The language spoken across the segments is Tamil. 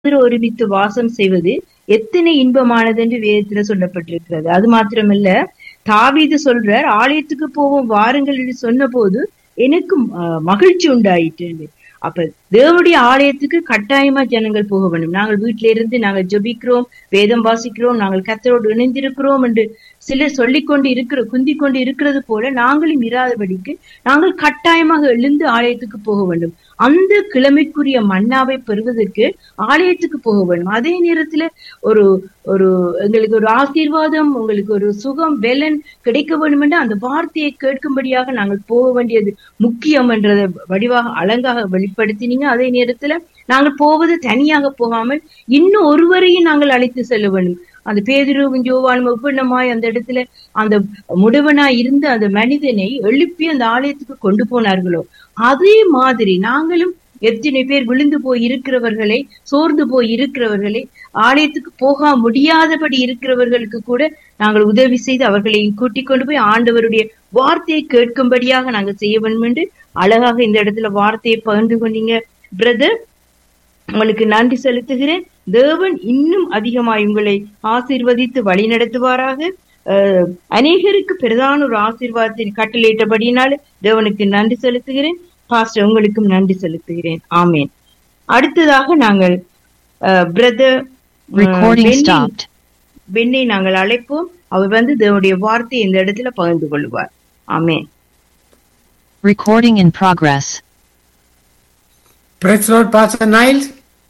ஒருமித்து வாசம் செய்வது எத்தனை இன்பமானது என்று வேதத்துல சொல்லப்பட்டிருக்கிறது அது மாத்திரமல்ல தாவீது சொல்றார் ஆலயத்துக்கு போவோம் வாருங்கள் என்று சொன்ன போது எனக்கு அஹ், மகிழ்ச்சி உண்டாயிற்று அப்ப தேவனுடைய ஆலயத்துக்கு கட்டாயமா ஜனங்கள் போக வேண்டும் நாங்கள் வீட்டில இருந்து நாங்கள் ஜெபிக்கிறோம் வேதம் வாசிக்கிறோம் நாங்கள் கத்தரோடு இணைந்திருக்கிறோம் என்று சிலர் சொல்லிக்கொண்டு இருக்கிற குந்திக் கொண்டு இருக்கிறது போல நாங்களும் இராதபடிக்கு நாங்கள் கட்டாயமாக எழுந்து ஆலயத்துக்கு போக வேண்டும் அந்த கிழமைக்குரிய மன்னாவை பெறுவதற்கு ஆலயத்துக்கு போக வேண்டும் அதே நேரத்துல ஒரு ஒரு எங்களுக்கு ஒரு ஆசீர்வாதம் உங்களுக்கு ஒரு சுகம் பெலன் கிடைக்க வேண்டும் என்று அந்த வார்த்தையை கேட்கும்படியாக நாங்கள் போக வேண்டியது முக்கியம் என்றதை வடிவாக அழகாக வெளிப்படுத்தினீங்க அதே நேரத்துல நாங்கள் போவது தனியாக போகாமல் இன்னும் ஒருவரையும் நாங்கள் அழைத்து செல்ல வேண்டும் அந்த பேதுருவும் ஜோவானும் ஒப்பந்தமாய் அந்த இடத்துல அந்த முடவனாய் இருந்த அந்த மனிதனை எழுப்பி அந்த ஆலயத்துக்கு கொண்டு போனார்களோ அதே மாதிரி நாங்களும் எத்தனை பேர் விழுந்து போய் இருக்கிறவர்களை சோர்ந்து போய் இருக்கிறவர்களை ஆலயத்துக்கு போக முடியாதபடி இருக்கிறவர்களுக்கு கூட நாங்கள் உதவி செய்து அவர்களை கூட்டிக் கொண்டு போய் ஆண்டவருடைய வார்த்தையை கேட்கும்படியாக நாங்கள் செய்ய வேண்டும் என்று அழகாக இந்த இடத்துல வார்த்தையை பகிர்ந்து கொண்டீங்க பிரதர் உங்களுக்கு நன்றி செலுத்துகிறேன் தேவன் இன்னும் அதிகமாய் உங்களை ஆசீர்வதித்து வழி நடத்துவாராக அஹ், அநேகருக்கு பிரதான ஒரு ஆசீர்வாதத்தின் கட்டளையிட்டபடியினால தேவனுக்கு நன்றி செலுத்துகிறேன் பாஸ்டர் உங்களுக்கும் நன்றி செலுத்துகிறேன் ஆமேன் அடுத்ததாக நாங்கள் பிரதர் Recording stopped. பெண்ணை நாங்கள் அழைப்போம் அவர் வந்து தேவனுடைய வார்த்தையை இந்த இடத்துல பகிர்ந்து கொள்வார் amen Recording in progress. Praise the Lord, Pastor Niles.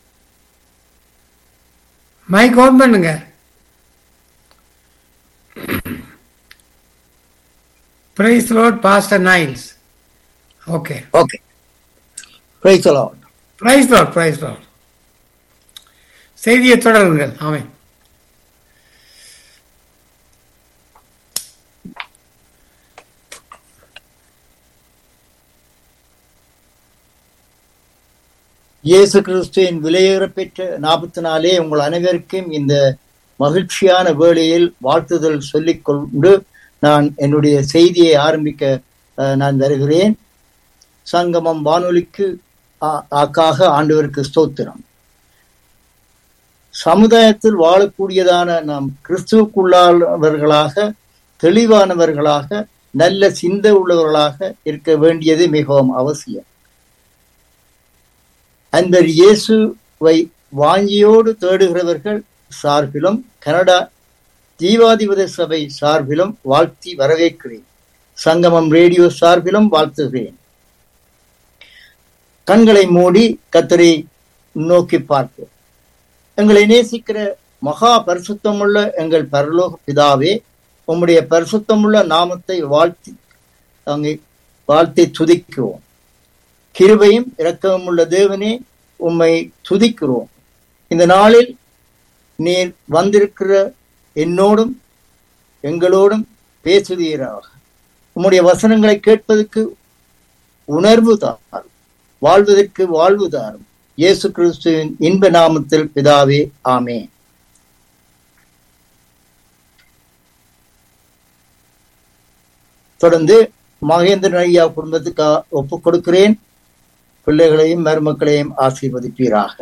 Mike on பண்ணுங்க praise Lord pastor Niles okay okay praise Lord praise Lord praise Lord செய்தியை தொடருங்கள் ஆமென் இயேசு கிறிஸ்துவின் விலையேறப் பெற்ற நாமத்தினாலே உங்கள் அனைவருக்கும் இந்த மகிழ்ச்சியான வேளையில் வாழ்த்துதல் சொல்லிக் கொண்டு நான் என்னுடைய செய்தியை ஆரம்பிக்க அஹ், நான் வருகிறேன் சங்கமம் வானொலிக்கு ஆ- ஆக்காக ஆண்டவருக்கு ஸ்தோத்திரம் சமுதாயத்தில் வாழக்கூடியதான நாம் கிறிஸ்துவுக்குள்ளானவர்களாக தெளிவானவர்களாக நல்ல சிந்தை உள்ளவர்களாக இருக்க வேண்டியது மிகவும் அவசியம் அந்த இயேசுவை வாஞ்சியோடு தேடுகிறவர்கள் சார்பிலும் கனடா ஜீவாதிபத சபை சார்பிலும் வாழ்த்தி வரவேற்கிறேன் சங்கமம் ரேடியோ சார்பிலும் வாழ்த்துகிறேன் கண்களை மூடி கத்தரை நோக்கி பார்ப்போம் எங்களை நேசிக்கிற மகா பரிசுத்தமுள்ள எங்கள் பரலோக பிதாவே உம்முடைய பரிசுத்தமுள்ள நாமத்தை வாழ்த்தி அங்கே வாழ்த்தி துதிக்கிறோம் கிருபையும் இரக்கமும் உள்ள தேவனே உம்மை துதிக்கிறோம் இந்த நாளில் நீர் வந்திருக்கிற என்னோடும் எங்களோடும் பேசுவீராக உம்முடைய வசனங்களை கேட்பதற்கு உணர்வு தாரும் வாழ்வதற்கு வாழ்வு தாரும் இயேசு கிறிஸ்துவின் இன்ப நாமத்தில் பிதாவே ஆமென் தொடர்ந்து மகேந்திரன் ஐயா குடும்பத்துக்கு ஒப்புக் கொடுக்கிறேன் பிள்ளைகளையும் மருமக்களையும் ஆசீர்வதிப்பீராக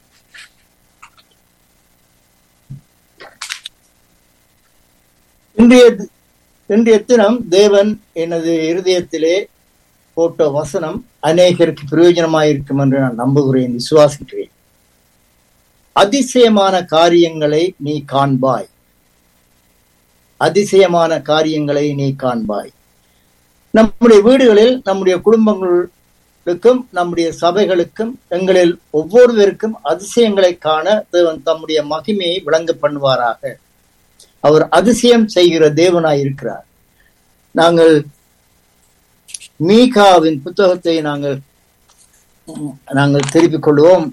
இன்றைய இன்றைய தினம் தேவன் எனது இருதயத்திலே போட்ட வசனம் அநேகருக்கு பிரயோஜனமாயிருக்கும் என்று நான் நம்புகிறேன் விசுவாசிக்கிறேன் அதிசயமான காரியங்களை நீ காண்பாய் அதிசயமான காரியங்களை நீ காண்பாய் நம்முடைய வீடுகளில் நம்முடைய குடும்பங்களுக்கும் நம்முடைய சபைகளுக்கும் எங்களில் ஒவ்வொருவருக்கும் அதிசயங்களை காண தேவன் தம்முடைய மகிமையை விளங்க பண்ணுவாராக அவர் அதிசயம் செய்கிற தேவனாய் இருக்கிறார் நாங்கள் மீகாவின் புத்தகத்தை நாங்கள் ம், நாங்கள் திருப்பிக் கொள்வோம்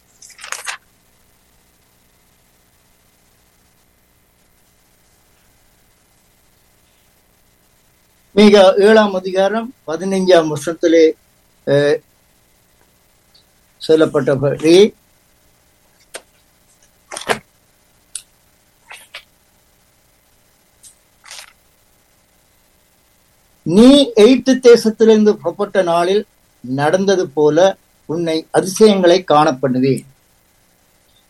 மிக ஏழாம் அதிகாரம் பதினைஞ்சாம் வருஷத்திலே அஹ், சொல்லப்பட்டபடி நீ எய்த்து தேசத்திலிருந்து புறப்பட்ட நாளில் நடந்தது போல உன்னை அதிசயங்களை காணப்பண்ணுவேன்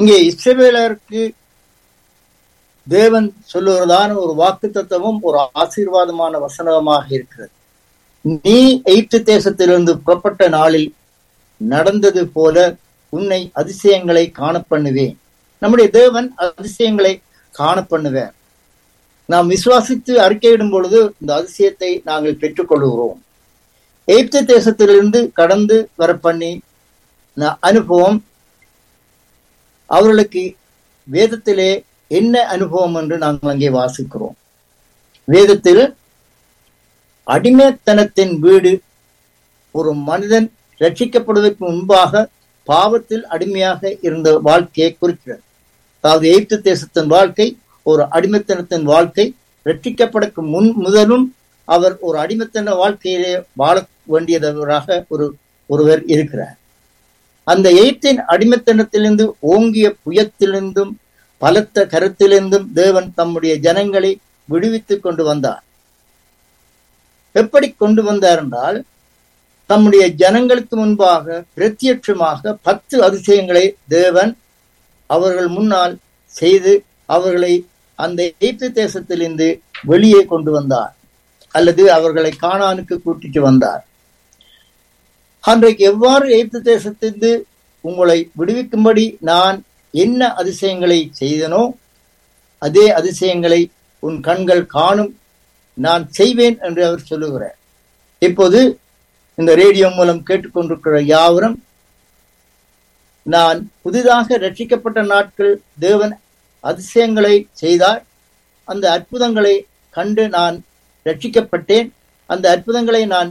இங்கே இஸ்ரவேலருக்கு தேவன் சொல்லுவதான ஒரு வாக்கு தத்துவம் ஒரு ஆசீர்வாதமான வசனமாக இருக்கிறது நீ எய்த்து தேசத்திலிருந்து புறப்பட்ட நாளில் நடந்தது போல உன்னை அதிசயங்களை காண பண்ணுவேன் நம்முடைய தேவன் அதிசயங்களை காண பண்ணுவேன் நாம் விசுவாசித்து அறிக்கையிடும் பொழுது இந்த அதிசயத்தை நாங்கள் பெற்றுக்கொள்கிறோம் எய்ப்து தேசத்திலிருந்து கடந்து வர பண்ணி அனுபவம் அவர்களுக்கு வேதத்திலே என்ன அனுபவம் என்று நாங்கள் அங்கே வாசிக்கிறோம் வேதத்தில் அடிமைத்தனத்தின் வீடு ஒரு மனிதன் ரட்சிக்கப்படுவதற்கு முன்பாக பாவத்தில் அடிமையாக இருந்த வாழ்க்கையை குறிக்கிறது அதாவது எய்ப்து தேசத்தின் வாழ்க்கை ஒரு அடிமைத்தனத்தின் வாழ்க்கை ரட்சிக்கப்படக்கு முன் முதலும் அவர் ஒரு அடிமைத்தன வாழ்க்கையிலே வாழ வேண்டியதவராக ஒரு ஒருவர் இருக்கிறார் அந்த எய்த்தின் அடிமைத்தனத்திலிருந்து ஓங்கிய புயத்திலிருந்தும் பலத்த கருத்திலிருந்தும் தேவன் தம்முடைய ஜனங்களை விடுவித்துக் கொண்டு வந்தார் எப்படி கொண்டு வந்தார் என்றால் தம்முடைய ஜனங்களுக்கு முன்பாக பிரத்யட்சமாக பத்து அதிசயங்களை தேவன் அவர்கள் முன்னால் செய்து அவர்களை அந்த எய்த்து தேசத்திலிருந்து வெளியே கொண்டு வந்தார் அல்லது அவர்களை காணானுக்கு கூட்டிட்டு வந்தார் அன்றைக்கு எவ்வாறு எய்த்து தேசத்திலிருந்து உங்களை விடுவிக்கும்படி நான் என்ன அதிசயங்களை செய்தனோ அதே அதிசயங்களை உன் கண்கள் காணும் நான் செய்வேன் என்று அவர் சொல்லுகிறார் இப்போது இந்த ரேடியோ மூலம் கேட்டுக்கொண்டிருக்கிற யாவரும் நான் புதிதாக ரட்சிக்கப்பட்ட நாட்கள் தேவன் அதிசயங்களை செய்தார் அந்த அற்புதங்களை கண்டு நான் ரட்சிக்கப்பட்டேன் அந்த அற்புதங்களை நான்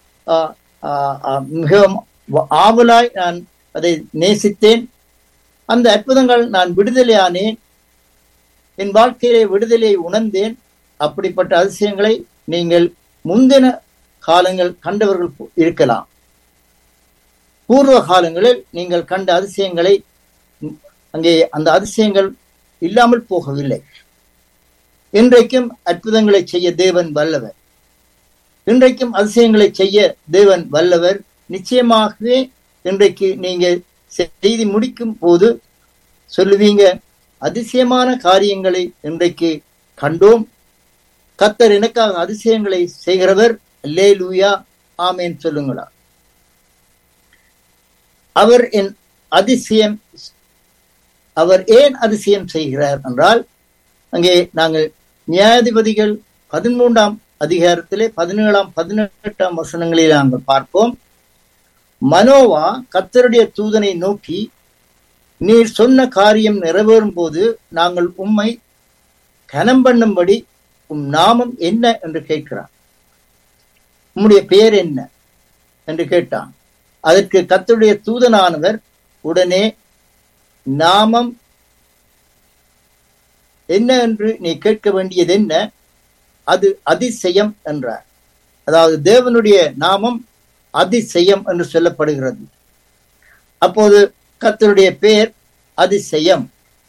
மிகவும் ஆவலாய் நான் அதை நேசித்தேன் அந்த அற்புதங்கள் நான் விடுதலையானேன் என் வாழ்க்கையிலே விடுதலையை உணர்ந்தேன் அப்படிப்பட்ட அதிசயங்களை நீங்கள் முந்தின காலங்கள் கண்டவர்கள் இருக்கலாம் பூர்வ காலங்களில் நீங்கள் கண்ட அதிசயங்களை அங்கே அந்த அதிசயங்கள் இல்லாமல் போகவில்லை இன்றைக்கும் அற்புதங்களை செய்ய தேவன் வல்லவர் இன்றைக்கும் அதிசயங்களை செய்ய தேவன் வல்லவர் நிச்சயமாகவே இன்றைக்கு நீங்க செய்தி முடிக்கும் போது சொல்லுவீங்க அதிசயமான காரியங்களை இன்றைக்கு கண்டோம் கத்தர் எனக்காக அதிசயங்களை செய்கிறவர் லே லூயா ஆமேன் சொல்லுங்களா அவர் என் அதிசயம் அவர் ஏன் அதிசயம் செய்கிறார் என்றால் அங்கே நாங்கள் நியாயாதிபதிகள் பதிமூன்றாம் அதிகாரத்திலே பதினேழாம் பதினெட்டாம் வசனங்களில் நாங்கள் பார்ப்போம் மனோவா கத்தருடைய தூதனை நோக்கி நீர் சொன்ன காரியம் நிறைவேறும் போது நாங்கள் உம்மை கனம் பண்ணும்படி உம் நாமம் என்ன என்று கேட்கிறான் உம்முடைய பெயர் என்ன என்று கேட்டான் அதற்கு கத்தருடைய தூதனானவர் உடனே நாமம் என்ன என்று நீ கேட்க வேண்டியது என்ன அது அதிசயம் என்றார் அதாவது தேவனுடைய நாமம் அதிசயம் என்று சொல்லப்படுகிறது அப்போது கத்தருடைய பெயர் அதிசயம்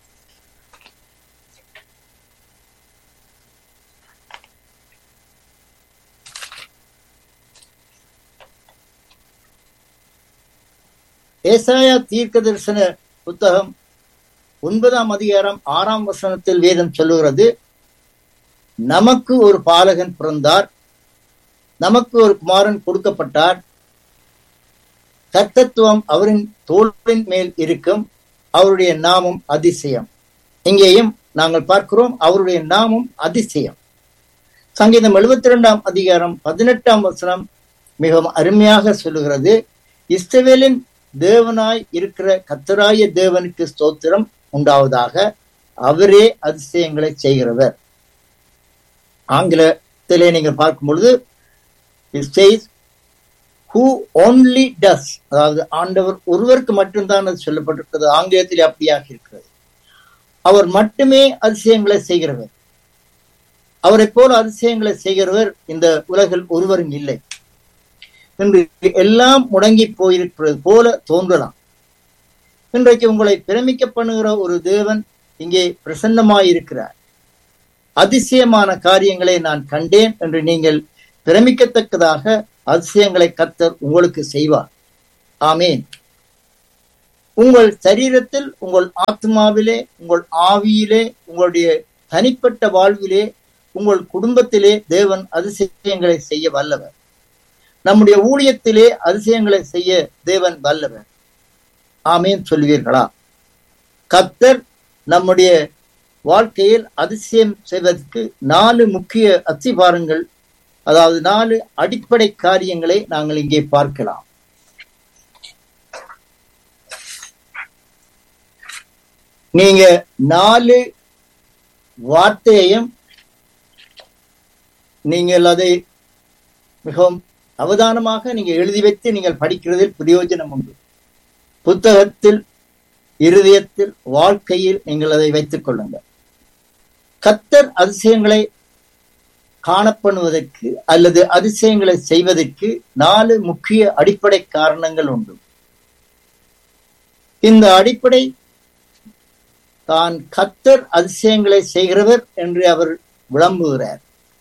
ஏசாயா தீர்க்க தரிசன புத்தகம் ஒன்பதாம் அதிகாரம் ஆறாம் வசனத்தில் வேதம் சொல்லுகிறது நமக்கு ஒரு பாலகன் பிறந்தார் நமக்கு ஒரு குமாரன் கொடுக்கப்பட்டார் கர்த்தத்துவம் அவரின் தோளின் மேல் இருக்கும் அவருடைய நாமம் அதிசயம் இங்கேயும் நாங்கள் பார்க்கிறோம் அவருடைய நாமம் அதிசயம் சங்கீதம் எழுபத்தி இரண்டாம் அதிகாரம் பதினெட்டாம் வசனம் மிகவும் அருமையாக சொல்லுகிறது இஸ்ரவேலின் தேவனாய் இருக்கிற கத்தராய தேவனுக்கு ஸ்தோத்திரம் உண்டாவதாக அவரே அதிசயங்களை செய்கிறவர் ஆங்கிலத்திலே நீங்கள் பார்க்கும் பொழுது ஹூ ஓன்லி டஸ் அதாவது ஆண்டவர் ஒருவருக்கு மட்டும்தான் அது சொல்லப்பட்டிருக்கிறது ஆங்கிலத்தில் அப்படியாக இருக்கிறது அவர் மட்டுமே அதிசயங்களை செய்கிறவர் அவரை போல அதிசயங்களை செய்கிறவர் இந்த உலகில் ஒருவரும் இல்லை இன்று எல்லாம் முடங்கி போயிருக்கிறது போல தோன்றலாம் இன்றைக்கு உங்களை பிரமிக்க பண்ணுகிற ஒரு தேவன் இங்கே பிரசன்னமாயிருக்கிறார் அதிசயமான காரியங்களை நான் கண்டேன் என்று நீங்கள் பிரமிக்கத்தக்கதாக அதிசயங்களை கத்தர் உங்களுக்கு செய்வார் ஆமேன் உங்கள் சரீரத்தில் உங்கள் ஆத்மாவிலே உங்கள் ஆவியிலே உங்களுடைய தனிப்பட்ட வாழ்விலே உங்கள் குடும்பத்திலே தேவன் அதிசயங்களை செய்ய வல்லவர் நம்முடைய ஊழியத்திலே அதிசயங்களை செய்ய தேவன் வல்லவர் ஆமேன் சொல்வீர்களா கத்தர் நம்முடைய வாழ்க்கையில் அதிசயம் செய்வதற்கு நாலு முக்கிய அத்திபாரங்கள் அதாவது நாலு அடிப்படை காரியங்களை நாங்கள் இங்கே பார்க்கலாம் நீங்க நாலு வார்த்தையையும் நீங்கள் அதை மிகவும் அவதானமாக நீங்க எழுதி வைத்து நீங்கள் படிக்கிறதில் பிரயோஜனம் உண்டு புத்தகத்தில் இருதயத்தில் வாழ்க்கையில் நீங்கள் அதை வைத்துக் கொள்ளுங்கள் கத்தர் அதிசயங்களை காணப்படுவதற்கு அல்லது அதிசயங்களை செய்வதற்கு நாலு முக்கிய அடிப்படை காரணங்கள் உண்டு இந்த அடிப்படை தான் கத்தர் அதிசயங்களை செய்கிறவர் என்று அவர் விளம்புகிறார்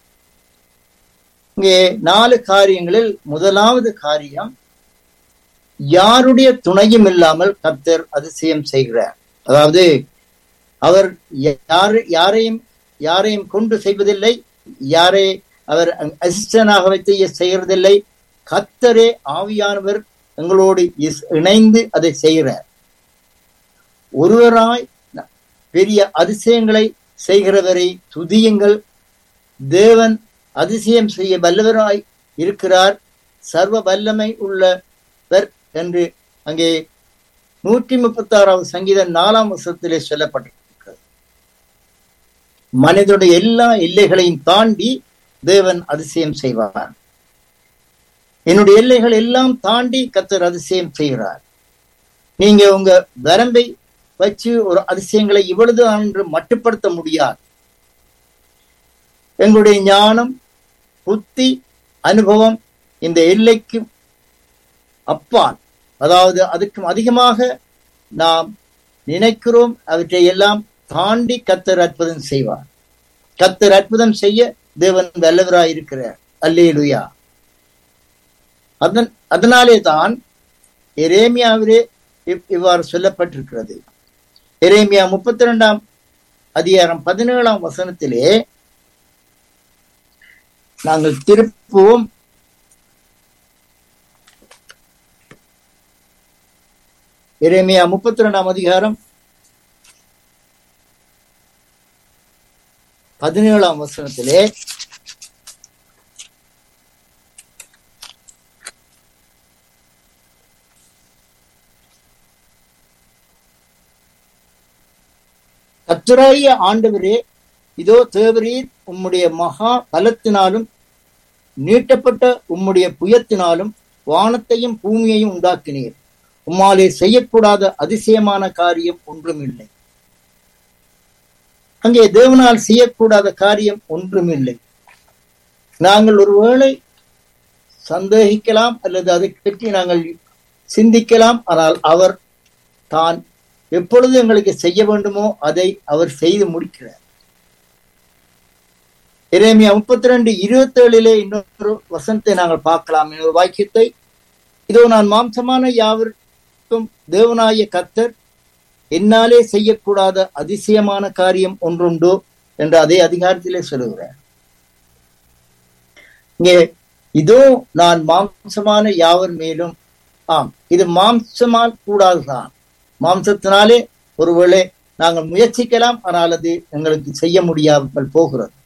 இங்கே நாலு காரியங்களில் முதலாவது காரியம் யாருடைய துணையும் இல்லாமல் கத்தர் அதிசயம் செய்கிறார் அதாவது அவர் யாரு யாரையும் யாரையும் கொண்டு செய்வதில்லை யாரை அவர் அசிஸ்டனாக வைத்து செய்கிறதில்லை கத்தரே ஆவியானவர் எங்களோடு இணைந்து அதை செய்கிறார் ஒருவராய் பெரிய அதிசயங்களை செய்கிறவரை துதியுங்கள் தேவன் அதிசயம் செய்ய வல்லவராய் இருக்கிறார் சர்வ வல்லமை உள்ளவர் என்று அங்கே நூற்றி முப்பத்தி ஆறாவது சங்கீதம் நாலாம் வருஷத்திலே சொல்லப்பட்டிருக்கிறது மனிதனுடைய எல்லா எல்லைகளையும் தாண்டி தேவன் அதிசயம் செய்வார் என்னுடைய எல்லைகள் எல்லாம் தாண்டி கத்தர் அதிசயம் செய்கிறார் நீங்க உங்க வரம்பை வச்சு ஒரு அதிசயங்களை இவ்வளவு என்று மட்டுப்படுத்த முடியாது எங்களுடைய ஞானம் புத்தி அனுபவம் இந்த எல்லைக்கு அப்பால் அதாவது அதுக்கும் அதிகமாக நாம் நினைக்கிறோம் அவற்றை எல்லாம் தாண்டி கத்தர் அற்புதம் செய்வார் கத்தர் அற்புதம் செய்ய தேவன் வல்லவராய் இருக்கிறார் அல்லேலுயா அதன் அதனாலே தான் எரேமியாவிலே இவ்வாறு சொல்லப்பட்டிருக்கிறது எரேமியா முப்பத்தி ரெண்டாம் அதிகாரம் பதினேழாம் வசனத்திலே நாங்கள் திருப்புவோம் எரேமியா முப்பத்தி ரெண்டாம் அதிகாரம் பதினேழாம் வசனத்திலே கத்துராய ஆண்டவரே இதோ தேவரீர் உம்முடைய மகா பலத்தினாலும் நீட்டப்பட்ட உம்முடைய புயத்தினாலும் வானத்தையும் பூமியையும் உண்டாக்கினீர் உம்மாலே செய்யக்கூடாத அதிசயமான காரியம் ஒன்றுமில்லை அங்கே தேவனால் செய்யக்கூடாத காரியம் ஒன்றுமில்லை நாங்கள் ஒருவேளை சந்தேகிக்கலாம் அல்லது அதை பற்றி நாங்கள் சிந்திக்கலாம் ஆனால் அவர் தான் எப்பொழுது எங்களுக்கு செய்ய வேண்டுமோ அதை அவர் செய்து முடிக்கிறார் இறைமையா முப்பத்தி ரெண்டு இருபத்தி ஏழிலே இன்னொரு வசனத்தை நாங்கள் பார்க்கலாம் இன்னொரு வாக்கியத்தை இதோ நான் மாம்சமான யாவருக்கும் தேவனாய கத்தர் என்னாலே செய்யக்கூடாத அதிசயமான காரியம் ஒன்றுண்டோ என்று அதே அதிகாரத்திலே சொல்லுகிறார் இங்கே இதோ நான் மாம்சமான யாவர் மேலும் ஆம் இது மாம்சமால் கூடாதுதான் மாம்சத்தினாலே ஒருவேளை நாங்கள் முயற்சிக்கலாம் ஆனால் அது எங்களுக்கு செய்ய முடியாமல் போகிறது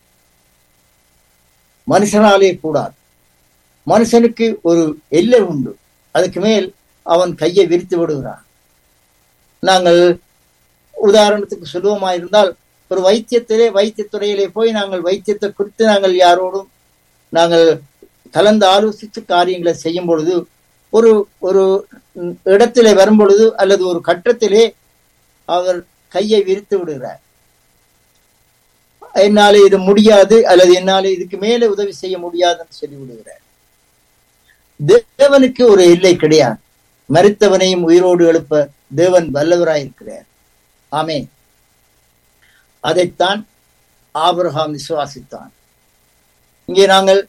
மனுஷனாலே கூடாது மனுஷனுக்கு ஒரு எல்லை உண்டு அதுக்கு மேல் அவன் கையை விரித்து விடுகிறான் நாங்கள் உதாரணத்துக்கு சொல்லுவோமா இருந்தால் ஒரு வைத்தியத்திலே வைத்தியத்துறையிலே போய் நாங்கள் வைத்தியத்தை குறித்து நாங்கள் யாரோடும் நாங்கள் கலந்து ஆலோசித்து காரியங்களை செய்யும் பொழுது ஒரு ஒரு இடத்திலே வரும் பொழுது அல்லது ஒரு கட்டத்திலே அவர் கையை விரித்து விடுகிறார் என்னாலே இது முடியாது அல்லது என்னாலே இதுக்கு மேலே உதவி செய்ய முடியாதுன்னு சொல்லி விடுகிறார் தேவனுக்கு ஒரு எல்லை கிடையாது மறித்தவனையும் உயிரோடு எழுப்ப தேவன் வல்லவராயிருக்கிறார் ஆமே அதைத்தான் ஆபிரகாம் விசுவாசித்தான் இங்கே நாங்கள்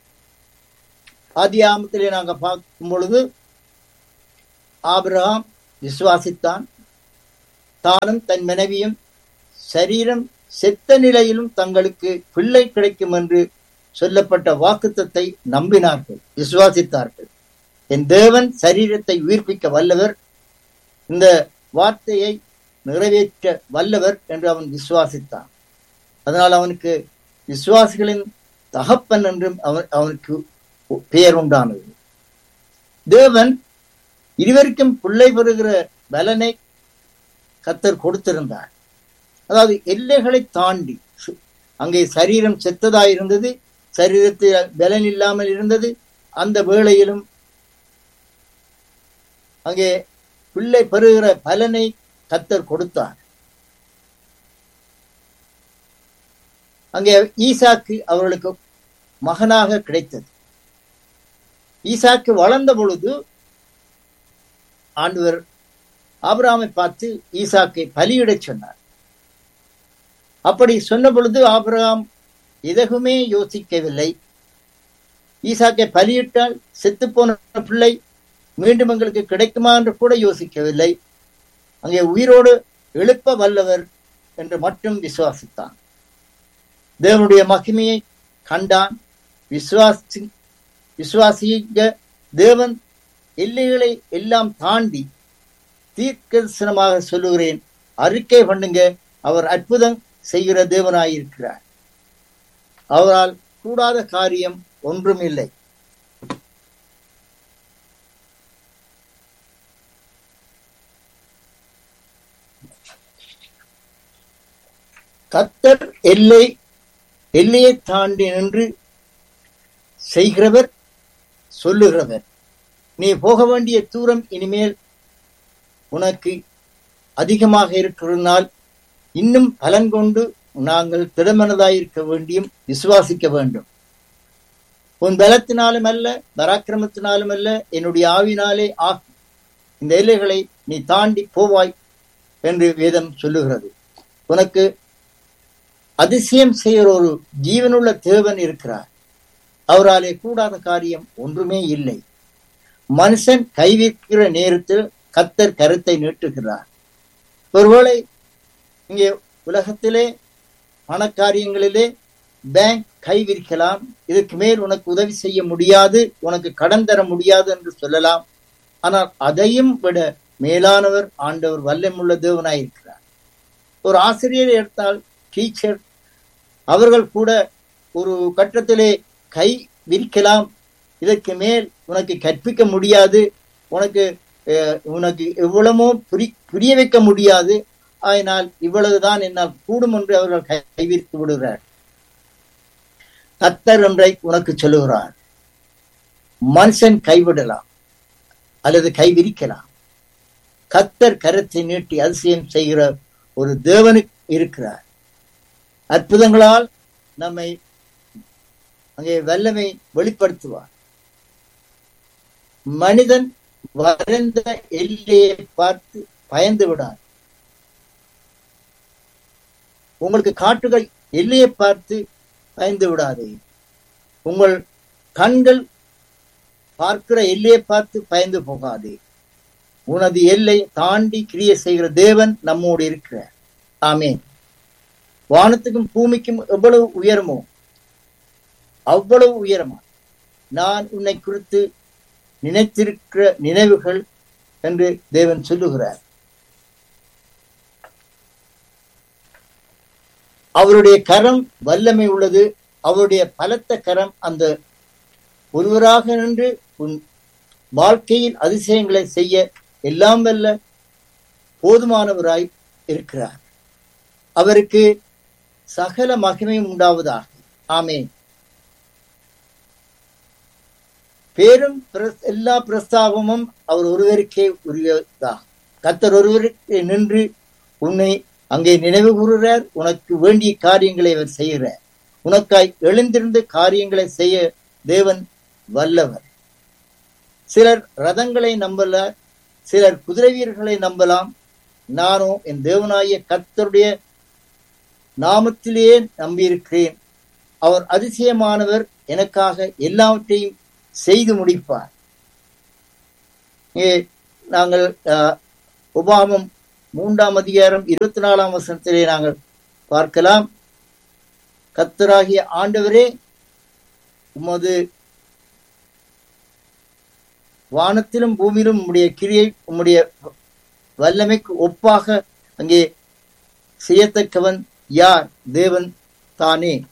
ஆதியாமத்திலே நாங்கள் பார்க்கும் பொழுது ஆபிரகாம் விசுவாசித்தான் தானும் தன் மனைவியும் சரீரம் செத்த நிலையிலும் தங்களுக்கு பிள்ளை கிடைக்கும் என்று சொல்லப்பட்ட வாக்குத்தத்தை நம்பினார்கள் விசுவாசித்தார்கள் என் தேவன் சரீரத்தை உயிர்ப்பிக்க வல்லவர் இந்த வார்த்தையை நிறைவேற்ற வல்லவர் என்று அவன் விசுவாசித்தான் அதனால் அவனுக்கு விசுவாசிகளின் தகப்பன் என்றும் அவன் அவனுக்கு பெயர் உண்டானது தேவன் இருவருக்கும் பிள்ளை பெறுகிற பலனை கத்தர் கொடுத்திருந்தார் அதாவது எல்லைகளை தாண்டி சு- அங்கே சரீரம் செத்ததாயிருந்தது சரீரத்தில் பலன் இல்லாமல் இருந்தது அந்த வேளையிலும் அங்கே பிள்ளை பெறுகிற பலனை கத்தர் கொடுத்தார் அங்கே ஈசாக்கு அவர்களுக்கு மகனாக கிடைத்தது ஈசாக்கு வளர்ந்த பொழுது ஆண்டவர் ஆபிரகாமை பார்த்து ஈசாக்கை பலியிடச் சொன்னார் அப்படி சொன்ன பொழுது ஆபிரகாம் எதகுமே யோசிக்கவில்லை ஈசாக்கை பலியிட்டால் செத்துப்போன பிள்ளை மீண்டும் எங்களுக்கு கிடைக்குமா என்று கூட யோசிக்கவில்லை அங்கே உயிரோடு எழுப்ப வல்லவர் என்று மட்டும் விசுவாசித்தான் தேவனுடைய மகிமையை கண்டான் விசுவாசி விசுவாசிக்க தேவன் எல்லைகளை எல்லாம் தாண்டி தீர்க்கதரிசனமாக சொல்லுகிறேன் அறிக்கை பண்ணுங்க அவர் அற்புதம் செய்கிற தேவனாயிருக்கிறார் அவரால் கூடாத காரியம் ஒன்றும் இல்லை கத்தர் எல்லை எல்லையை தாண்டி நின்று செய்கிறவர் சொல்லுகிறவர் நீ போக வேண்டிய தூரம் இனிமேல் உனக்கு அதிகமாக இருக்கிறதுனால் இன்னும் பலன் கொண்டு நாங்கள் திடமனதாயிருக்க வேண்டியும் விசுவாசிக்க வேண்டும் உன் பலத்தினாலும் அல்ல பராக்கிரமத்தினாலும் அல்ல என்னுடைய ஆவினாலே ஆ இந்த எல்லைகளை நீ தாண்டி போவாய் என்று வேதம் சொல்லுகிறது உனக்கு அதிசயம் செய்கிற ஒரு ஜீவனுள்ள தேவன் இருக்கிறார் அவராலே கூடாத காரியம் ஒன்றுமே இல்லை மனுஷன் கைவிற்கிற நேரத்தில் கத்தர் கருத்தை நீட்டுகிறார் ஒருவேளை இங்கே உலகத்திலே பணக்காரியங்களிலே பேங்க் கைவிரிக்கலாம் இதுக்கு மேல் உனக்கு உதவி செய்ய முடியாது உனக்கு கடன் தர முடியாது என்று சொல்லலாம் ஆனால் அதையும் விட மேலானவர் ஆண்டவர் வல்லமுள்ள தேவனாயிருக்கிறார் ஒரு ஆசிரியர் எடுத்தால் டீச்சர் அவர்கள் கூட ஒரு கட்டத்திலே கை விரிக்கலாம் இதற்கு மேல் உனக்கு கற்பிக்க முடியாது உனக்கு அஹ், உனக்கு எவ்வளவோ புரி புரிய வைக்க முடியாது அதனால் இவ்வளவுதான் என்னால் கூடும் என்று அவர்கள் கை- கைவிரித்து விடுகிறார் கத்தர் ஒன்றை உனக்கு சொல்லுகிறார் மனுஷன் கைவிடலாம் அல்லது கைவிரிக்கலாம் கத்தர் கரத்தை நீட்டி அதிசயம் செய்கிற ஒரு தேவனுக்கு இருக்கிறார் அற்புதங்களால் நம்மை அங்கே வல்லமை வெளிப்படுத்துவார் மனிதன் வரைந்த எல்லையை பார்த்து பயந்து விடார் உங்களுக்கு காட்டுகள் எல்லையை பார்த்து பயந்து விடாதே உங்கள் கண்கள் பார்க்கிற எல்லையை பார்த்து பயந்து போகாதே உனது எல்லை தாண்டி கிரியை செய்கிற தேவன் நம்மோடு இருக்கிறார் ஆமென் வானத்துக்கும் பூமிக்கும் எவ்வளவு உயரமோ அவ்வளவு உயரமா நான் உன்னை குறித்து நினைத்திருக்கிற நினைவுகள் என்று தேவன் சொல்லுகிறார் அவருடைய கரம் வல்லமை உள்ளது அவருடைய பலத்த கரம் அந்த ஒருவராக நின்று உன் வாழ்க்கையில் அதிசயங்களை செய்ய எல்லாம் வல்ல போதுமானவராய் இருக்கிறார் அவருக்கு சகல மகிமையும் உண்டாவதாக ஆமென் பேரும் பிரஸ்- எல்லா பிரஸ்தாபமும் அவர் ஒருவருக்கே உரியதா கத்தர் ஒருவருக்கு நின்று உன்னை அங்கே நினைவு கூறுகிறார் உனக்கு வேண்டிய காரியங்களை அவர் செய்கிறார் உனக்காய் எழுந்திருந்து காரியங்களை செய்ய தேவன் வல்லவர் சிலர் ரதங்களை நம்பல சிலர் குதிரை வீரர்களை நம்பலாம் நானோ என் தேவனாய கர்த்தருடைய நாமத்திலேயே நம்பியிருக்கிறேன் அவர் அதிசயமானவர் எனக்காக எல்லாவற்றையும் செய்து முடிப்பார் இங்கே நாங்கள் அஹ், உபாமம் மூன்றாம் அதிகாரம் இருபத்தி நாலாம் வசனத்திலே நாங்கள் பார்க்கலாம் கத்தராகிய ஆண்டவரே உமது வானத்திலும் பூமியிலும் உம்முடைய கிரியை உம்முடைய வல்லமைக்கு ஒப்பாக அங்கே செய்யத்தக்கவன் யார் தேவன் தானே